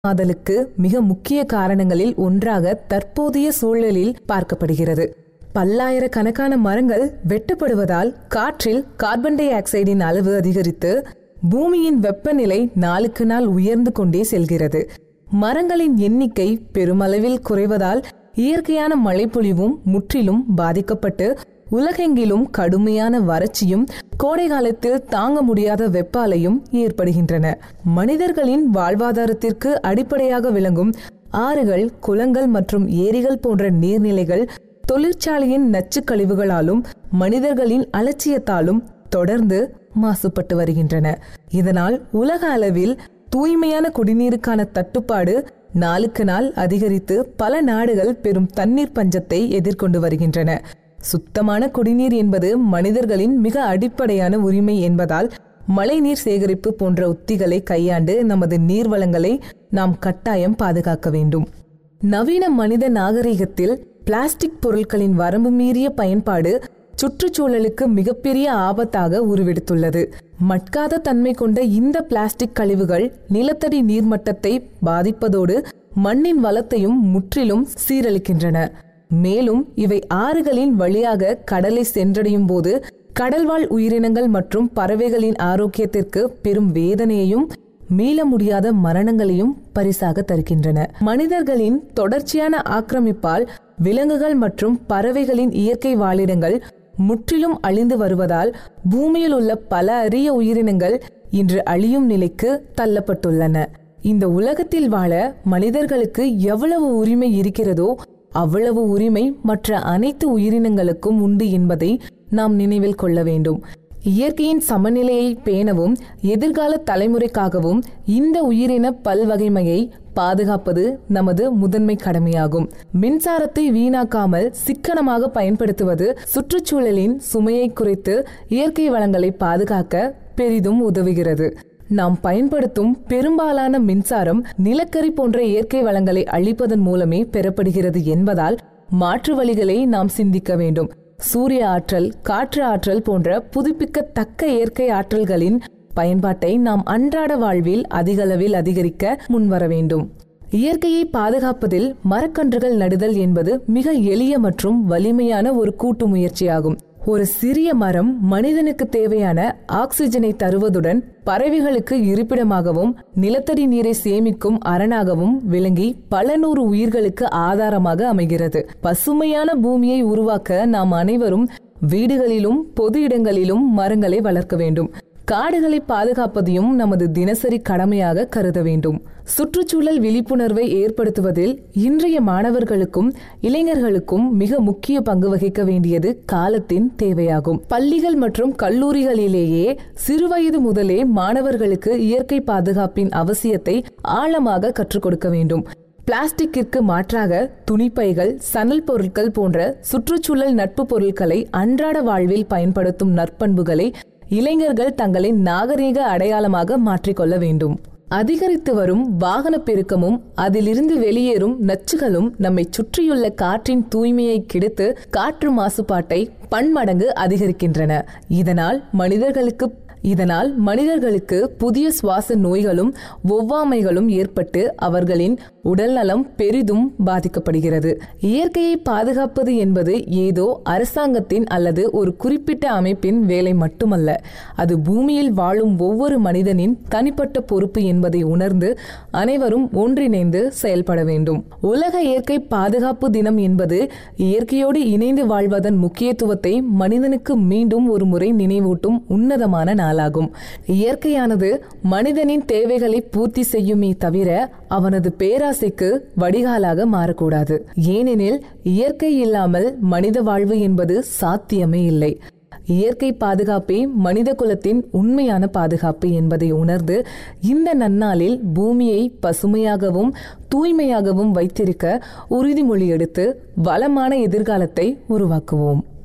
ஆதலுக்கு மிக முக்கிய காரணங்களில் ஒன்றாக தற்போதைய சூழலில் பார்க்கப்படுகிறது பல்லாயிரக்கணக்கான மரங்கள் வெட்டப்படுவதால் காற்றில் கார்பன் டை ஆக்சைடின் அளவு அதிகரித்து பூமியின் வெப்பநிலை நாளுக்கு நாள் உயர்ந்து கொண்டே செல்கிறது மரங்களின் எண்ணிக்கை பெருமளவில் குறைவதால் இயற்கையான மழைப்பொழிவும் முற்றிலும் பாதிக்கப்பட்டு உலகெங்கிலும் கடுமையான வறட்சியும் கோடை காலத்தில் தாங்க முடியாத வெப்ப அலையும் ஏற்படுகின்றன மனிதர்களின் வாழ்வாதாரத்திற்கு அடிப்படையாக விளங்கும் ஆறுகள் குளங்கள் மற்றும் ஏரிகள் போன்ற நீர்நிலைகள் தொழிற்சாலையின் நச்சுக் கழிவுகளாலும் மனிதர்களின் அலட்சியத்தாலும் தொடர்ந்து மாசுபட்டு வருகின்றன இதனால் உலக அளவில் தூய்மையான குடிநீருக்கான தட்டுப்பாடு நாளுக்கு நாள் அதிகரித்து பல நாடுகள் பெரும் தண்ணீர் பஞ்சத்தை எதிர்கொண்டு வருகின்றன சுத்தமான குடிநீர் என்பது மனிதர்களின் மிக அடிப்படையான உரிமை என்பதால் மழைநீர் சேகரிப்பு போன்ற உத்திகளை கையாண்டு நமது நீர்வளங்களை நாம் கட்டாயம் பாதுகாக்க வேண்டும் நவீன மனித நாகரிகத்தில் பிளாஸ்டிக் பொருட்களின் வரம்பு மீறிய பயன்பாடு சுற்றுச்சூழலுக்கு மிகப்பெரிய ஆபத்தாக உருவெடுத்துள்ளது மட்காத தன்மை கொண்ட இந்த பிளாஸ்டிக் கழிவுகள் நிலத்தடி நீர்மட்டத்தை பாதிப்பதோடு மண்ணின் வளத்தையும் முற்றிலும் சீரழிக்கின்றன மேலும் இவை ஆறுகளின் வழியாக கடலை சென்றடையும் போது கடல்வாழ் உயிரினங்கள் மற்றும் பறவைகளின் ஆரோக்கியத்திற்கு பெரும் வேதனையையும் மீள முடியாத மரணங்களையும் பரிசாக தருகின்றன மனிதர்களின் தொடர்ச்சியான ஆக்கிரமிப்பால் விலங்குகள் மற்றும் பறவைகளின் இயற்கை வாழிடங்கள் முற்றிலும் அழிந்து வருவதால் பூமியில் உள்ள பல அரிய உயிரினங்கள் இன்று அழியும் நிலைக்கு தள்ளப்பட்டுள்ளன இந்த உலகத்தில் வாழ மனிதர்களுக்கு எவ்வளவு உரிமை இருக்கிறதோ அவ்வளவு உரிமை மற்ற அனைத்து உயிரினங்களுக்கும் உண்டு என்பதை நாம் நினைவில் கொள்ள வேண்டும் இயற்கையின் சமநிலையை பேணவும் எதிர்கால தலைமுறைக்காகவும் இந்த உயிரின பல்வகைமையை பாதுகாப்பது நமது முதன்மை கடமையாகும் மின்சாரத்தை வீணாக்காமல் சிக்கனமாக பயன்படுத்துவது சுற்றுச்சூழலின் சுமையை குறைத்து இயற்கை வளங்களை பாதுகாக்க பெரிதும் உதவுகிறது நாம் பயன்படுத்தும் பெரும்பாலான மின்சாரம் நிலக்கரி போன்ற இயற்கை வளங்களை அழிப்பதன் மூலமே பெறப்படுகிறது என்பதால் மாற்று வழிகளை நாம் சிந்திக்க வேண்டும் சூரிய ஆற்றல் காற்று ஆற்றல் போன்ற புதுப்பிக்கத்தக்க இயற்கை ஆற்றல்களின் பயன்பாட்டை நாம் அன்றாட வாழ்வில் அதிகளவில் அதிகரிக்க முன்வர வேண்டும் இயற்கையை பாதுகாப்பதில் மரக்கன்றுகள் நடுதல் என்பது மிக எளிய மற்றும் வலிமையான ஒரு கூட்டு முயற்சியாகும் ஒரு சிறிய மரம் மனிதனுக்கு தேவையான ஆக்சிஜனை தருவதுடன் பறவைகளுக்கு இருப்பிடமாகவும் நிலத்தடி நீரை சேமிக்கும் அரணாகவும் விளங்கி பல நூறு உயிர்களுக்கு ஆதாரமாக அமைகிறது பசுமையான பூமியை உருவாக்க நாம் அனைவரும் வீடுகளிலும் பொது இடங்களிலும் மரங்களை வளர்க்க வேண்டும் காடுகளை பாதுகாப்பதையும் நமது தினசரி கடமையாக கருத வேண்டும் சுற்றுச்சூழல் விழிப்புணர்வை ஏற்படுத்துவதில் இன்றைய மாணவர்களுக்கும் இளைஞர்களுக்கும் மிக முக்கிய பங்கு வகிக்க வேண்டியது காலத்தின் தேவையாகும் பள்ளிகள் மற்றும் கல்லூரிகளிலேயே சிறுவயது முதலே மாணவர்களுக்கு இயற்கை பாதுகாப்பின் அவசியத்தை ஆழமாக கற்றுக் கொடுக்க வேண்டும் பிளாஸ்டிக்கிற்கு மாற்றாக துணிப்பைகள் சணல் பொருட்கள் போன்ற சுற்றுச்சூழல் நட்பு பொருட்களை அன்றாட வாழ்வில் பயன்படுத்தும் நற்பண்புகளை இளைஞர்கள் தங்களின் நாகரீக அடையாளமாக மாற்றிக்கொள்ள வேண்டும் அதிகரித்து வரும் வாகன பெருக்கமும் அதிலிருந்து வெளியேறும் நச்சுகளும் நம்மை சுற்றியுள்ள காற்றின் தூய்மையை கெடுத்து காற்று மாசுபாட்டை பன்மடங்கு அதிகரிக்கின்றன இதனால் மனிதர்களுக்கு இதனால் மனிதர்களுக்கு புதிய சுவாச நோய்களும் ஒவ்வாமைகளும் ஏற்பட்டு அவர்களின் உடல்நலம் பெரிதும் பாதிக்கப்படுகிறது இயற்கையை பாதுகாப்பது என்பது ஏதோ அரசாங்கத்தின் அல்லது ஒரு குறிப்பிட்ட அமைப்பின் வேலை மட்டுமல்ல அது பூமியில் வாழும் ஒவ்வொரு மனிதனின் தனிப்பட்ட பொறுப்பு என்பதை உணர்ந்து அனைவரும் ஒன்றிணைந்து செயல்பட வேண்டும் உலக இயற்கை பாதுகாப்பு தினம் என்பது இயற்கையோடு இணைந்து வாழ்வதன் முக்கியத்துவத்தை மனிதனுக்கு மீண்டும் ஒரு முறை நினைவூட்டும் உன்னதமான நாளாகும் இயற்கையானது மனிதனின் தேவைகளை பூர்த்தி செய்யுமே தவிர அவனது பேராசைக்கு வடிகாலாக மாறக்கூடாது ஏனெனில் இயற்கை இல்லாமல் மனித வாழ்வு என்பது சாத்தியமே இல்லை இயற்கை பாதுகாப்பே மனித குலத்தின் உண்மையான பாதுகாப்பு என்பதை உணர்ந்து இந்த நன்னாளில் பூமியை பசுமையாகவும் தூய்மையாகவும் வைத்திருக்க உறுதிமொழி எடுத்து வளமான எதிர்காலத்தை உருவாக்குவோம்